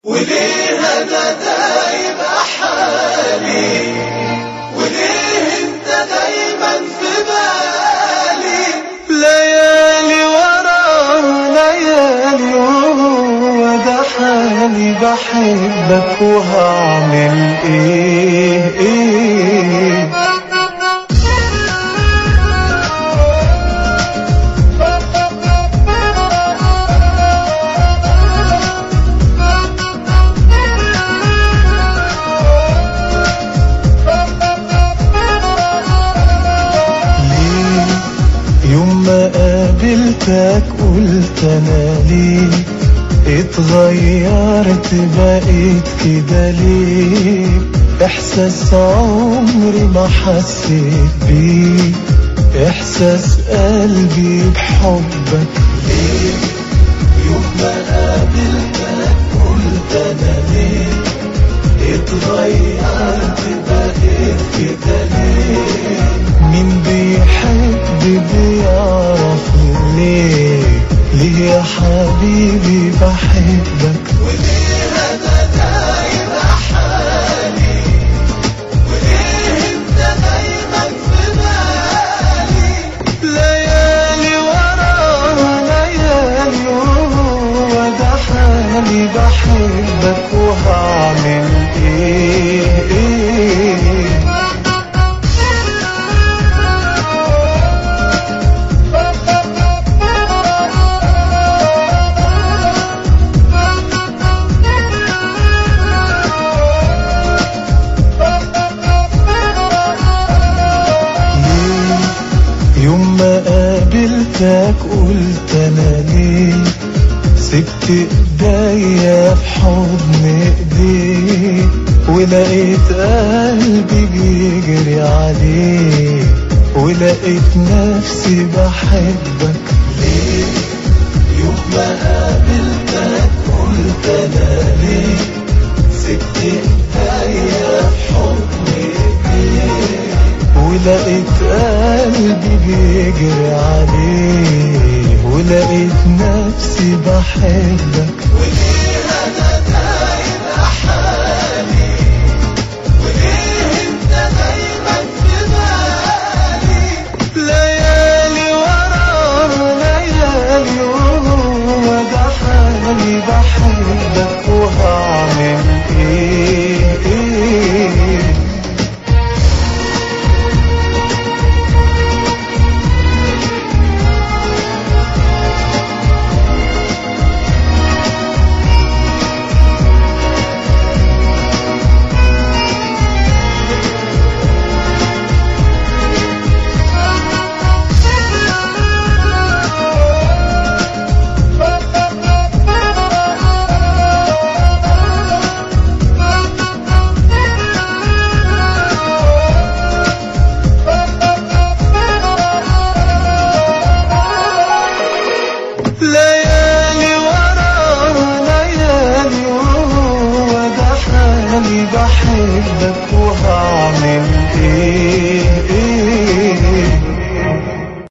وليه انا دايب حالي وليه انت دايما في بالي ليالي ورا ليالي وده حالي بحبك وهعمل ايه ايه ليه يوم ما قابلتك قلت انا ليه اتغيرت بقيت كده ليه احساس عمري ما حسيت بيه احساس قلبي بحبك ليه يوم ما قابلتك قلت انا ليه اتغيرت بقيت كده ليه مين بيحب بيعرف ليه ليه يا حبيبي بحبك وليه انا دايب حالي وليه انت دايما في بالي ليالي ورا ليالي وده حالي بحبك وهعمل ايه ايه ليه يوم ما قابلتك قلت انا ليه سبت ايديا في حضن ايديك ولقيت قلبي بيجري عليك ولقيت نفسي بحبك ليه يوم ما قابلتك قلت انا ليه سبت ايديا في حضن ايديك ولقيت قلبي بيجري عليه ولقيت نفسي بحبك وليه